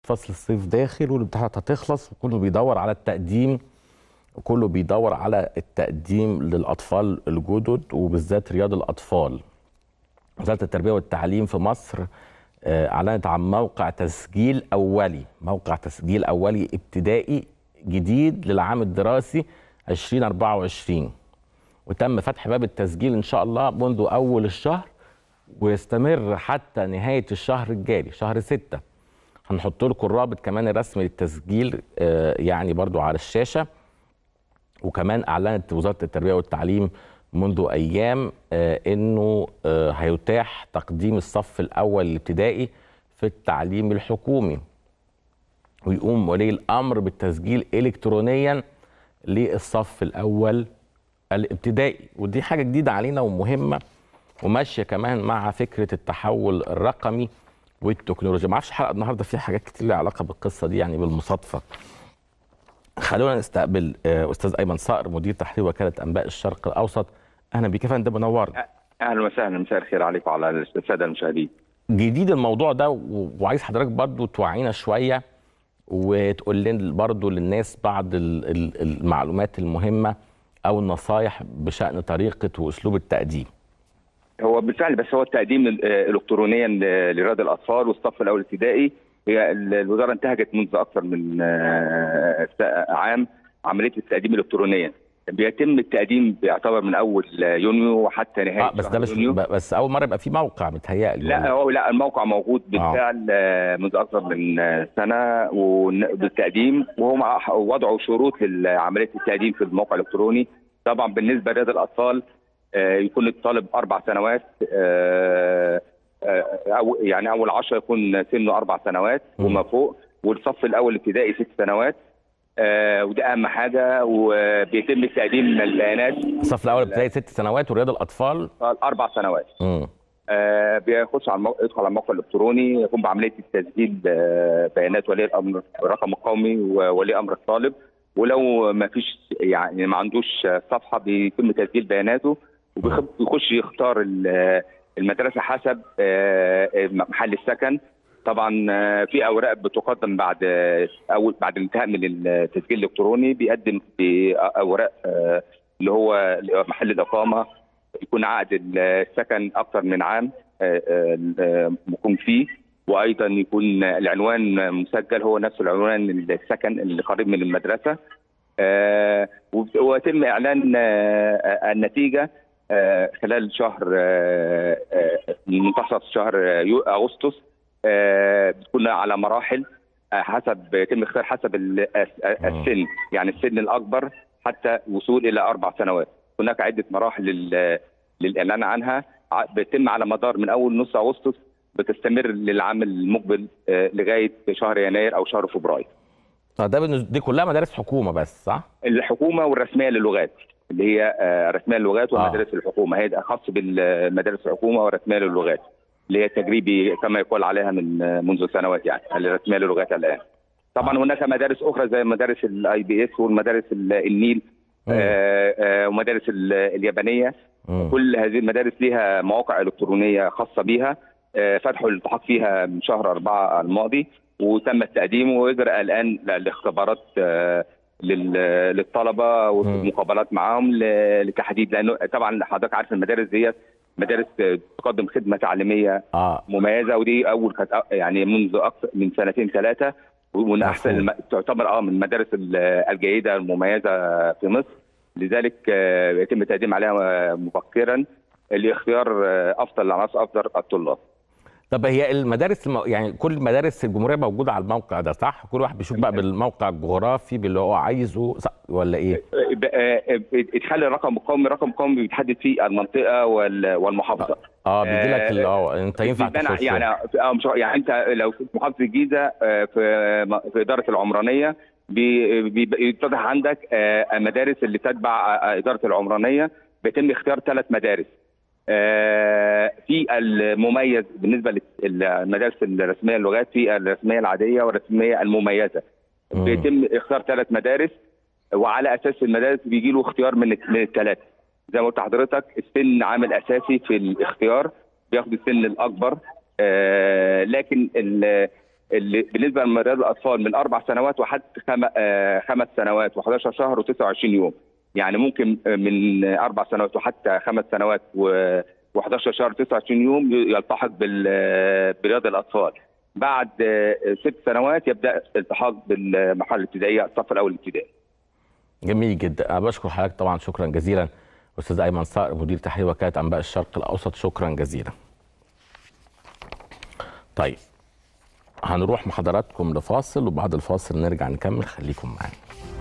فصل الصيف داخل والامتحانات هتخلص وكله بيدور على التقديم وكله بيدور على التقديم للاطفال الجدد وبالذات رياض الاطفال وزاره التربيه والتعليم في مصر آه، اعلنت عن موقع تسجيل اولي موقع تسجيل اولي ابتدائي جديد للعام الدراسي 2024 وتم فتح باب التسجيل ان شاء الله منذ اول الشهر ويستمر حتى نهايه الشهر الجاري شهر 6 هنحط لكم الرابط كمان الرسمي للتسجيل آه، يعني برضو على الشاشه وكمان اعلنت وزاره التربيه والتعليم منذ ايام آه، انه آه، هيتاح تقديم الصف الاول الابتدائي في التعليم الحكومي ويقوم ولي الامر بالتسجيل الكترونيا للصف الاول الابتدائي ودي حاجه جديده علينا ومهمه وماشيه كمان مع فكره التحول الرقمي والتكنولوجيا ما اعرفش الحلقه النهارده فيها حاجات كتير لها علاقه بالقصه دي يعني بالمصادفه خلونا نستقبل آه، استاذ ايمن صقر مدير تحرير وكاله انباء الشرق الاوسط اهلا بك يا فندم منورنا اهلا وسهلا مساء الخير عليكم وعلى الساده المشاهدين جديد الموضوع ده و- وعايز حضرتك برضو توعينا شويه وتقول لنا برضو للناس بعض ال- ال- المعلومات المهمه او النصايح بشان طريقه واسلوب التقديم هو بالفعل بس هو التقديم ال- آه، الكترونيا ل- لرياض الاطفال والصف الاول الابتدائي هي ال- الوزاره انتهجت منذ اكثر من آه، س- عام عمليه التقديم الالكترونيا بيتم التقديم بيعتبر من اول يونيو وحتى نهايه اه بس ده شهر مش يونيو. بس اول مره يبقى في موقع متهيألي لا ولا؟ هو لا الموقع موجود بالفعل آه، منذ اكثر من آه، سنه ون- بالتقديم وهم ع- وضعوا شروط لعمليه التقديم في الموقع الالكتروني طبعا بالنسبه لرياض الاطفال آه، يكون الطالب اربع سنوات آه، آه، أو يعني اول عشرة يكون سنه اربع سنوات مم. وما فوق والصف الاول الابتدائي ست سنوات آه، وده اهم حاجه وبيتم تقديم البيانات الصف الاول ابتدائي ست سنوات ورياض الاطفال اربع سنوات امم آه، بيخش على الموقع يدخل على الموقع الالكتروني يقوم بعمليه التسجيل آه، بيانات ولي الامر الرقم القومي وولي امر الطالب ولو ما فيش يعني ما عندوش آه، صفحه بيتم تسجيل بياناته وبيخش يختار ال- المدرسه حسب آه، محل السكن طبعا آه، في اوراق بتقدم بعد آه، اول بعد الانتهاء من التسجيل الالكتروني بيقدم اوراق آه، اللي هو محل الاقامه يكون عقد السكن اكثر من عام آه، آه، آه، مقيم فيه وايضا يكون العنوان مسجل هو نفس العنوان السكن اللي قريب من المدرسه آه، وبت- ويتم اعلان آه، النتيجه آه، خلال شهر آه، آه، منتصف شهر يو- اغسطس آه، بتكون على مراحل آه، حسب يتم اختيار حسب ال- السن يعني السن الاكبر حتى وصول الى اربع سنوات هناك عده مراحل لل- للاعلان عنها ع- بيتم على مدار من اول نص اغسطس بتستمر للعام المقبل آه، لغايه شهر يناير او شهر فبراير. طب ده بالنسبة دي كلها مدارس حكومه بس صح؟ الحكومه والرسميه للغات اللي هي آه، رسميه للغات آه. ومدارس الحكومه هي خاص بالمدارس الحكومه والرسميه للغات اللي هي تجريبي كما يقال عليها من آه، منذ سنوات يعني الرسميه للغات الان. طبعا هناك مدارس اخرى زي مدارس الاي بي اس والمدارس ال- النيل مم. آه، آه، ومدارس ال- اليابانيه مم. كل هذه المدارس لها مواقع الكترونيه خاصه بها آه، فتحوا الالتحاق فيها من شهر أربعة الماضي وتم التقديم ويجرى الان الاختبارات آه، لل- للطلبه والمقابلات معاهم ل- لتحديد لانه طبعا حضرتك عارف المدارس ديت مدارس آه، تقدم خدمه تعليميه اه مميزه ودي اول كانت أ- يعني منذ اكثر من سنتين ثلاثه ومن احسن مفهوم. الم... تعتبر اه من المدارس ال- الجيده المميزه في مصر لذلك آه، يتم التقديم عليها آه، مبكرا لاختيار آه، افضل العناصر افضل الطلاب. طب هي المدارس الم... يعني كل مدارس الجمهوريه موجوده على الموقع ده صح؟ كل واحد بيشوف بقى بالموقع الجغرافي باللي هو عايزه صح ولا ايه؟ آه، ب- آه، ادخال الرقم القومي الرقم القومي بيتحدد فيه المنطقه وال- والمحافظه. اه بيجي لك آه، ال- اه انت ينفع بيبان تخش يعني اه مش يعني انت لو في محافظه الجيزه آه، في في اداره العمرانيه بي- بي- بيتضح عندك آه، المدارس اللي تتبع آه، اداره العمرانيه بيتم اختيار ثلاث مدارس آه، في المميز بالنسبه للمدارس الرسميه اللغات في الرسميه العاديه والرسميه المميزه مم. بيتم اختيار ثلاث مدارس وعلى اساس المدارس بيجي له اختيار من من الثلاثه زي ما قلت لحضرتك السن عامل اساسي في الاختيار بياخد السن الاكبر آه لكن ال- اللي بالنسبه لرياض الاطفال من اربع سنوات وحد خم... آه، خمس سنوات و11 شهر و29 يوم يعني ممكن من اربع سنوات وحتى خمس سنوات و... و11 شهر 29 يوم يلتحق بال... برياض الاطفال بعد آه، ست سنوات يبدا الالتحاق بالمرحله الابتدائيه الصف الاول الابتدائي جميل جدا انا بشكر حضرتك طبعا شكرا جزيلا استاذ ايمن صقر مدير تحرير وكاله انباء الشرق الاوسط شكرا جزيلا طيب هنروح مع حضراتكم لفاصل وبعد الفاصل نرجع نكمل خليكم معانا